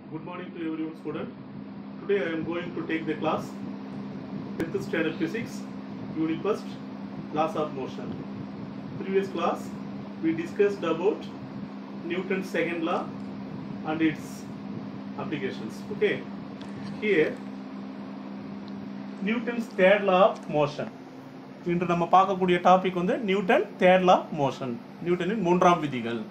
Good morning to everyone student. Today I am going to take the class 10th standard physics, unit first, laws of motion. Previous class we discussed about Newton's second law and its applications. Okay. Here Newton's third law of motion. இன்று நம்ம பார்க்கக்கூடிய topic வந்து Newton third லா motion நியூட்டனின் மூன்றாம் விதிகள்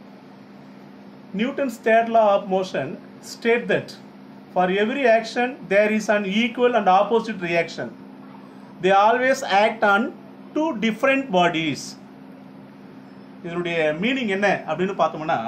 Newton's third law of motion state that for every action there is an equal and opposite reaction. They always act on two different bodies. இதனுடைய meaning என்ன அப்படின்னு பார்த்தோம்னா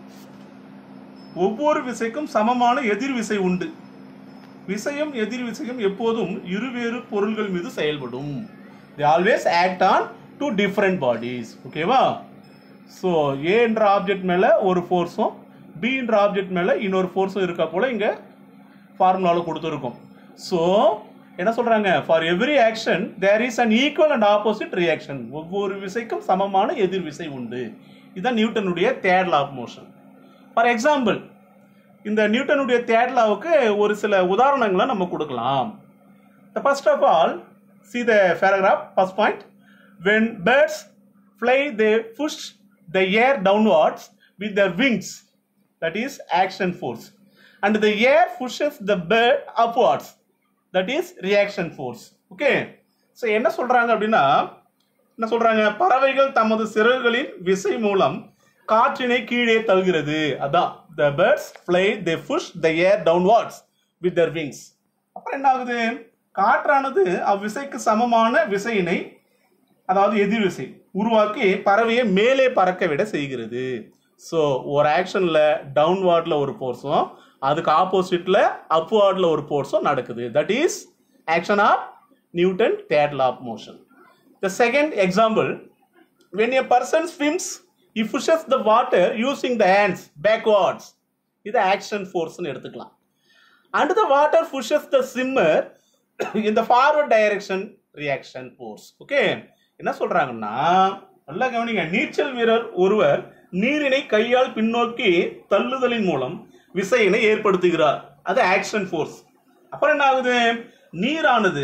ஒவ்வொரு விசைக்கும் சமமான எதிர் விசை உண்டு விசையும் எதிர் விசையும் எப்போதும் இருவேறு பொருள்கள் மீது செயல்படும் they always act on two different bodies ஓகேவா ஸோ ஏ என்ற ஆப்ஜெக்ட் மேலே ஒரு ஃபோர்ஸும் பி என்ற ஆப்ஜெக்ட் மேலே இன்னொரு ஃபோர்ஸும் இருக்கா போல இங்கே ஃபார்முலாவில் கொடுத்துருக்கோம் ஸோ என்ன சொல்கிறாங்க for every action there is an equal and opposite reaction ஒவ்வொரு விசைக்கும் சமமான எதிர் விசை உண்டு இதுதான் நியூட்டனுடைய third law of motion for example இந்த நியூட்டனுடைய தேர்ட் லாவுக்கு ஒரு சில உதாரணங்களை நம்ம கொடுக்கலாம் first of all see the paragraph first point when birds fly they push the air downwards with their wings that is action force and the air pushes the bird upwards that is reaction force okay so என்ன சொல்றாங்க அப்படின்னா என்ன சொல்றாங்க பறவைகள் தமது சிறகுகளின் விசை மூலம் காற்றினை கீழே தள்ளுகிறது அதான் the birds fly they push the air downwards with their wings அப்புறம் என்ன ஆகுது காற்றானது அவ்விசைக்கு சமமான விசையினை அதாவது எதிர்விசை உருவாக்கி பறவையை மேலே பறக்க விட செய்கிறது ஸோ ஒரு ஆக்ஷனில் டவுன்வார்டில் ஒரு ஃபோர்ஸும் அதுக்கு ஆப்போசிட்டில் அப்வார்டில் ஒரு ஃபோர்ஸும் நடக்குது that is action of Newton third law of motion the second example when a person swims he pushes the water using the hands backwards இது ஆக்ஷன் ஃபோர்ஸ்னு எடுத்துக்கலாம் and the water pushes the swimmer இந்த forward direction reaction force okay என்ன சொல்றாங்கன்னா நல்லா கவனிங்க நீச்சல் வீரர் ஒருவர் நீரினை கையால் பின்னோக்கி தள்ளுதலின் மூலம் விசையினை ஏற்படுத்துகிறார் அது ஆக்ஷன் ஃபோர்ஸ் அப்புறம் என்ன ஆகுது நீரானது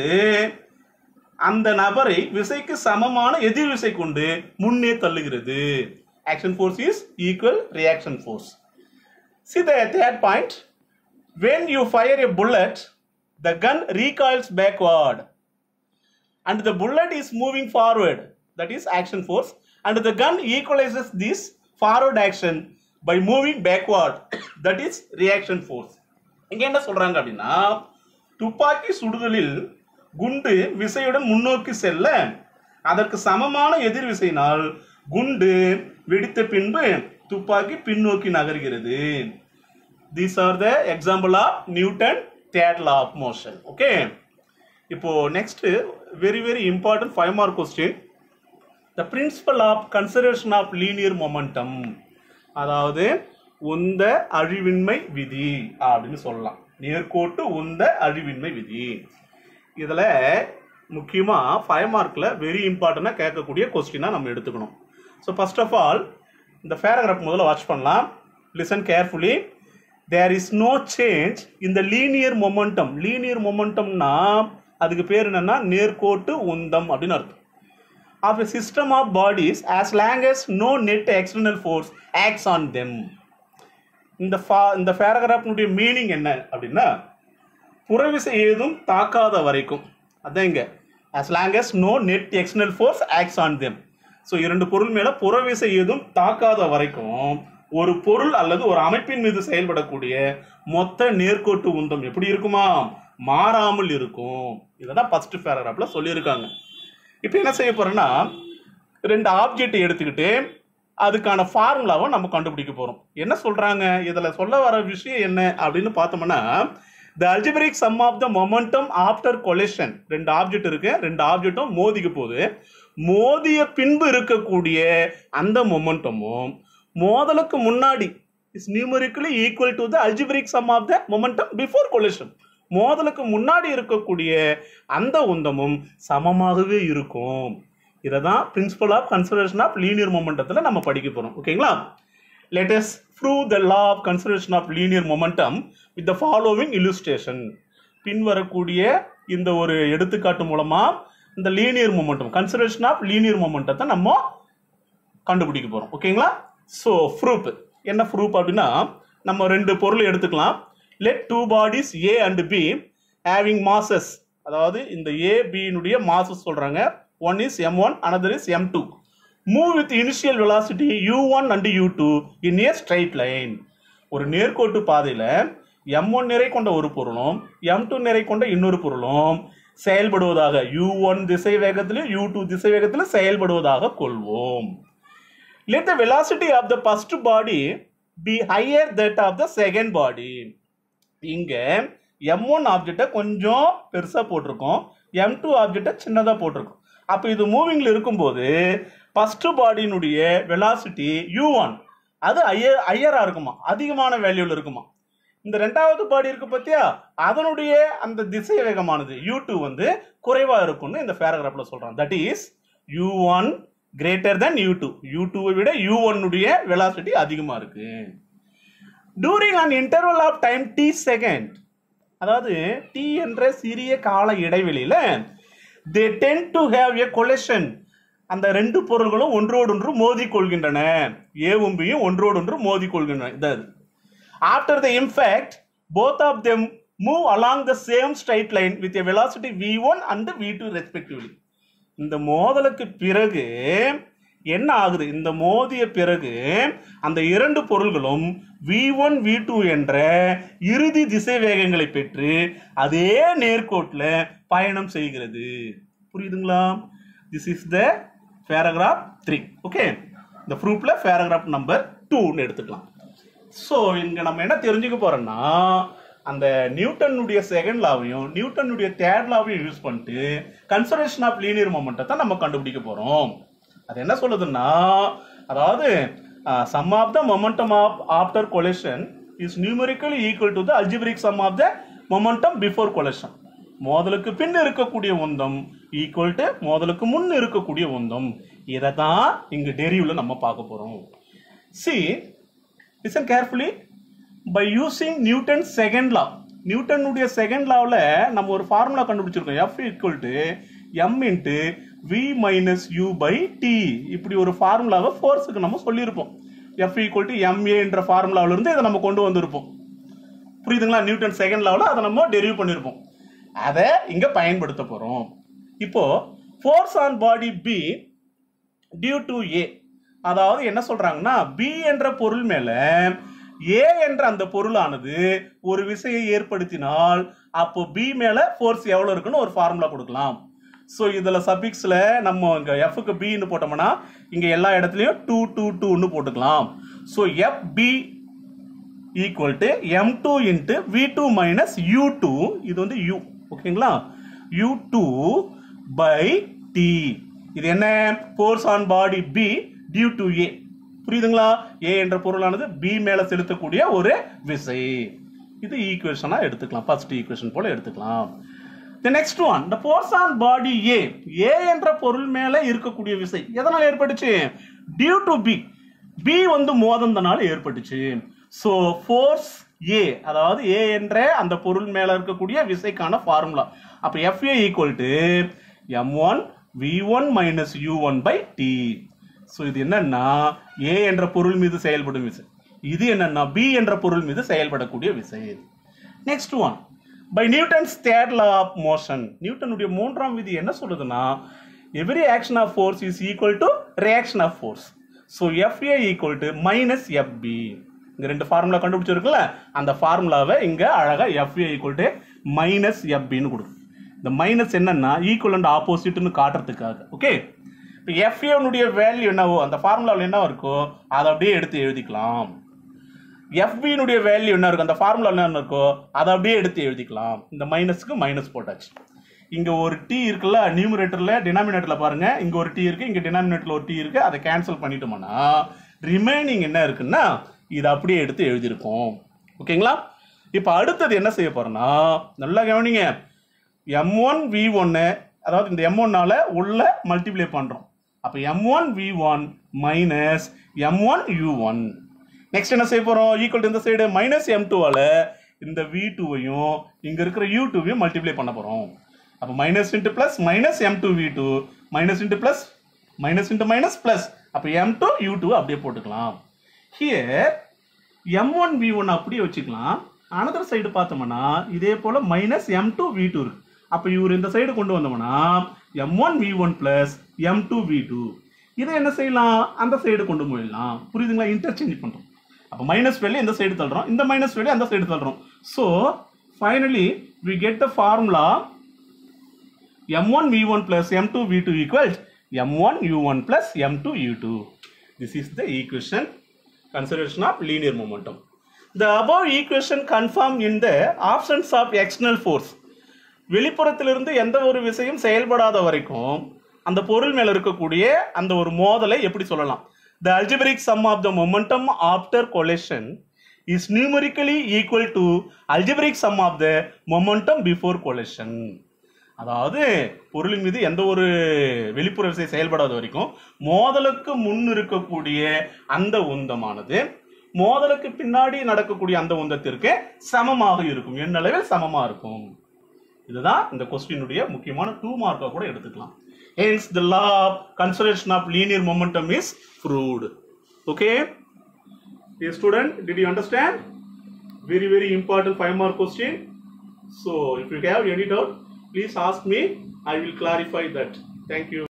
அந்த நபரை விசைக்கு சமமான எதிர் விசை கொண்டு முன்னே தள்ளுகிறது action force is equal reaction force see the third point when you fire a bullet the gun recoils backward and the bullet is moving forward that is action force and the gun equalizes this forward action by moving backward that is reaction force இங்க என்ன சொல்றாங்க அப்படின்னா துப்பாக்கி சுடுதலில் குண்டு விசையுடன் முன்னோக்கி செல்ல அதற்கு சமமான எதிர் விசையினால் குண்டு வெடித்த பின்பு துப்பாக்கி பின்னோக்கி நகர்கிறது these are the example of Newton third law of motion okay இப்போ next very very important five mark question the principle of conservation of linear momentum அதாவது உந்த அழிவின்மை விதி அப்படின்னு சொல்லலாம் நேர்கோட்டு உந்த அழிவின்மை விதி இதில் முக்கியமாக ஃபைவ் மார்க்கில் வெரி இம்பார்ட்டண்ட்டாக கேட்கக்கூடிய கொஸ்டினாக நம்ம எடுத்துக்கணும் ஸோ ஃபர்ஸ்ட் ஆஃப் ஆல் இந்த பேராகிராஃப் முதல்ல வாட்ச் பண்ணலாம் listen carefully there is no change இந்த லீனியர் மொமெண்டம் லீனியர் மொமெண்டம்னா அதுக்கு பேர் என்னன்னா நேர்கோட்டு உந்தம் அப்படின்னு அர்த்தம் of a system of bodies as long as no net external force acts on them இந்த ஃபா இந்த பேராகிராஃபினுடைய மீனிங் என்ன அப்படின்னா புறவிசை ஏதும் தாக்காத வரைக்கும் அதான் இங்க as long as no net external force acts on them so இரண்டு பொருள் மேல புறவிசை ஏதும் தாக்காத வரைக்கும் ஒரு பொருள் அல்லது ஒரு அமைப்பின் மீது செயல்படக்கூடிய மொத்த நேர்கோட்டு உந்தம் எப்படி இருக்குமா மாறாமல் இருக்கும் இதெல்லாம் ஃபர்ஸ்ட் பேராகிராஃப்ல சொல்லியிருக்காங்க இப்போ என்ன செய்ய போறோம்னா ரெண்டு ஆப்ஜெக்ட் எடுத்துக்கிட்டு அதுக்கான ஃபார்முலாவை நம்ம கண்டுபிடிக்க போறோம் என்ன சொல்றாங்க இதுல சொல்ல வர விஷயம் என்ன அப்படின்னு பார்த்தோம்னா the algebraic sum of the momentum after collision ரெண்டு ஆப்ஜெக்ட் இருக்கு ரெண்டு ஆப்ஜெக்டும் மோதிக்க போகுது மோதிய பின்பு இருக்கக்கூடிய அந்த மொமெண்டமும் மோதலுக்கு முன்னாடி is numerically equal to the algebraic sum of the momentum before collision மோதலுக்கு முன்னாடி இருக்கக்கூடிய அந்த உந்தமும் சமமாகவே இருக்கும் இதை தான் principle of conservation of linear மொமெண்டத்தில் நம்ம படிக்க போகிறோம் ஓகேங்களா let us prove the law of conservation of linear momentum with the following illustration பின்வரக்கூடிய இந்த ஒரு எடுத்துக்காட்டு மூலமா இந்த linear momentum conservation of linear மொமெண்டத்தை நம்ம கண்டுபிடிக்க போறோம் ஓகேங்களா ஸோ ப்ரூப் என்ன ப்ரூப் அப்படின்னா நம்ம ரெண்டு பொருள் எடுத்துக்கலாம் let two bodies A and B having masses அதாவது இந்த ஏ பியினுடைய மாசஸ் சொல்றாங்க one is M one another is M two move with initial velocity U one and U two in a straight line ஒரு நேர்கோட்டு பாதையில் M one நிறை கொண்ட ஒரு பொருளும் எம் டூ நிறை கொண்ட இன்னொரு பொருளும் செயல்படுவதாக யூ ஒன் திசை வேகத்திலும் யூ டூ திசை வேகத்திலும் செயல்படுவதாக கொள்வோம் let the velocity of the first body be higher that of the second body இங்க எம் ஒன் ஆப்ஜெக்டை கொஞ்சம் பெருசா போட்டிருக்கோம் எம் டூ ஆப்ஜெக்டை சின்னதா போட்டிருக்கோம் அப்போ இது மூவிங்ல இருக்கும்போது ஃபர்ஸ்ட் பாடியினுடைய வெலாசிட்டி யூ ஒன் அது ஐயர் ஐயரா இருக்குமா அதிகமான வேல்யூல இருக்குமா இந்த ரெண்டாவது பாடி இருக்கு பார்த்தியா அதனுடைய அந்த திசை வேகமானது யூ டூ வந்து குறைவா இருக்கும்னு இந்த பேராகிராஃப்ல சொல்றான் that is U one greater than U two U டூவை விட யூ ஒன்னுடைய வெலாசிட்டி அதிகமா இருக்கு during an interval of time T second அதாவது டி என்ற சிறிய கால இடைவெளியில they tend to have a collision அந்த ரெண்டு பொருள்களும் ஒன்றோடொன்று மோதி கொள்கின்றன ஏவும் பியும் ஒன்றோடொன்று மோதி கொள்கின்றன இது after the impact both of them move along the same straight line with a velocity V one and V two respectively இந்த மோதலுக்கு பிறகு என்ன ஆகுது இந்த மோதிய பிறகு அந்த இரண்டு பொருள்களும் வி ஒன் வி டூ என்ற இறுதி திசை வேகங்களை பெற்று அதே நேர்கோட்டில் பயணம் செய்கிறது புரியுதுங்களா this is the paragraph three okay இந்த ப்ரூஃப்ல பேராகிராஃப் நம்பர் டூன்னு எடுத்துக்கலாம் ஸோ இங்க நம்ம என்ன தெரிஞ்சுக்க போறோம்னா அந்த நியூட்டனுடைய செகண்ட் லாவையும் நியூட்டனுடைய தேர்ட் லாவையும் யூஸ் பண்ணிட்டு கன்சர்வேஷன் ஆஃப் லீனியர் மொமெண்டத்தை நம்ம கண்டுபிடிக்க போறோம் அது என்ன சொல்லுதுன்னா அதாவது sum of the momentum of after collision is numerically equal to the algebraic sum of the momentum before collision மோதலுக்கு பின் இருக்கக்கூடிய உந்தம் ஈக்குவல் டு மோதலுக்கு முன் இருக்கக்கூடிய உந்தம் இதை தான் இங்க டெரிவ்ல நம்ம பார்க்க போறோம் see listen carefully by using Newton second law நியூட்டனுடைய செகண்ட் லாவில் நம்ம ஒரு ஃபார்முலா கண்டுபிடிச்சிருக்கோம் F equal to M into V minus U by T இப்படி ஒரு ஃபார்முலாவை ஃபோர்ஸுக்கு நம்ம சொல்லியிருப்போம் எஃப் ஈக்குவல் டு எம்ஏன்ற ஃபார்முலாவிலிருந்து இதை நம்ம கொண்டு வந்திருப்போம் புரியுதுங்களா நியூட்டன் செகண்ட் லாவில் அதை நம்ம டெரிவ் பண்ணியிருப்போம் அதை இங்கே பயன்படுத்த போகிறோம் இப்போ force on body B due to A அதாவது என்ன சொல்றாங்கன்னா பி என்ற பொருள் மேல ஏ என்ற அந்த பொருளானது ஒரு விசையை ஏற்படுத்தினால் அப்போ பி மேல ஃபோர்ஸ் எவ்வளவு இருக்குன்னு ஒரு ஃபார்முலா கொடுக்கலாம் ஸோ இதுல சபிக்ஸ்ல நம்ம இங்க எஃப்க்கு பின்னு போட்டோம்னா இங்க எல்லா இடத்துலயும் டூ டூ டூன்னு போட்டுக்கலாம் so F B equal to M two into V two minus U two இது வந்து யூ ஓகேங்களா யூ டூ பை டி இது என்ன force on body B due to A புரியுதுங்களா ஏ என்ற பொருளானது பி மேல செலுத்தக்கூடிய ஒரு விசை இது ஈக்குவேஷனா எடுத்துக்கலாம் ஃபர்ஸ்ட் ஈக்குவேஷன் போல எடுத்துக்கலாம் the next one the force on body A A என்ற பொருள் மேல இருக்கக்கூடிய விசை எதனால் ஏற்பட்டுச்சு டியூ டு பி பி வந்து மோதந்தனால ஏற்பட்டுச்சு ஸோ ஃபோர்ஸ் ஏ அதாவது ஏ என்ற அந்த பொருள் மேல இருக்கக்கூடிய விசைக்கான ஃபார்முலா அப்போ F A equal to M one V one minus U one by T so இது என்னன்னா ஏ என்ற பொருள் மீது செயல்படும் விசை இது என்னன்னா பி என்ற பொருள் மீது செயல்படக்கூடிய விசை next one by Newton's third law of motion நியூட்டனுடைய மூன்றாம் விதி என்ன சொல்லுதுன்னா every action of force is equal to reaction of force so F A equal to minus F B இந்த ரெண்டு ஃபார்முலா கண்டுபிடிச்சிருக்குல்ல அந்த ஃபார்முலாவை இங்க அழகா எஃப்ஏ ஈக்குவல் டு மைனஸ் எஃப்பின்னு கொடுக்கும் இந்த மைனஸ் என்னன்னா ஈக்குவல் அண்ட் ஆப்போசிட்னு காட்டுறதுக்காக ஓகே இப்போ எஃப்ஏனுடைய வேல்யூ என்னவோ அந்த ஃபார்முலாவில் என்ன இருக்கோ அதை அப்படியே எடுத்து எழுதிக்கலாம் எஃபியினுடைய வேல்யூ என்ன இருக்கும் அந்த ஃபார்முலா என்ன இருக்கோ அதை அப்படியே எடுத்து எழுதிக்கலாம் இந்த மைனஸ்க்கு மைனஸ் போட்டாச்சு இங்க ஒரு டி இருக்குல்ல நியூமரேட்டர்ல டினாமினேட்டர்ல பாருங்க இங்க ஒரு டி இருக்கு இங்க டினாமினேட்டர்ல ஒரு டி இருக்கு அதை கேன்சல் பண்ணிட்டோம்னா ரிமைனிங் என்ன இருக்குன்னா இதை அப்படியே எடுத்து எழுதியிருக்கோம் ஓகேங்களா இப்போ அடுத்தது என்ன செய்ய போறோம்னா நல்லா கவனிங்க எம் ஒன் வி ஒன்னு அதாவது இந்த எம் ஒன்னால உள்ள மல்டிப்ளை பண்றோம் அப்போ M one V one minus M one U one next என்ன செய்ய போறோம் ஈக்குவல் இந்த சைடு மைனஸ் எம் டூவால இந்த வி டூவையும் இங்க இருக்கிற யூ டூவையும் மல்டிப்ளை பண்ண போறோம் அப்போ minus into plus minus M two V two minus into plus minus into minus plus அப்போ எம் டூ யூ டூ அப்படியே போட்டுக்கலாம் here M one V one அப்படியே வச்சுக்கலாம் அனதர் சைடு பார்த்தோம்னா இதே போல minus M two V two இருக்கு அப்போ இவர் இந்த சைடு கொண்டு வந்தோம்னா M one V one plus M two V two இதை என்ன செய்யலாம் அந்த சைடு கொண்டு போயிடலாம் புரியுதுங்களா இன்டர்சேஞ்ச் பண்ணுறோம் அப்போ மைனஸ் வேல்யூ இந்த சைடு தள்ளுறோம் இந்த மைனஸ் வேல்யூ அந்த சைடு தள்ளுறோம் so finally we get the formula m1 v1 plus m2 v2 equals m1 u1 plus m2 u2. This is the equation consideration of linear momentum. The above equation confirm in the absence of external force. வெளிப்புறத்திலிருந்து எந்த ஒரு விசையும் செயல்படாத வரைக்கும் அந்த பொருள் மேல இருக்கக்கூடிய அந்த ஒரு மோதலை எப்படி சொல்லலாம் the algebraic sum of the momentum after collision is numerically equal to algebraic sum of the momentum before collision அதாவது பொருளின் மீது எந்த ஒரு வெளிப்புற விசை செயல்படாத வரைக்கும் மோதலுக்கு முன் இருக்கக்கூடிய அந்த உந்தமானது மோதலுக்கு பின்னாடி நடக்கக்கூடிய அந்த உந்தத்திற்கு சமமாக இருக்கும் எண்ணளவில் சமமா இருக்கும் இதுதான் இந்த கொஸ்டினுடைய முக்கியமான டூ மார்க்கா கூட எடுத்துக்கலாம் hence the law of conservation of linear momentum is proved okay a student did you understand very very important five mark question so if you have any doubt please ask me i will clarify that thank you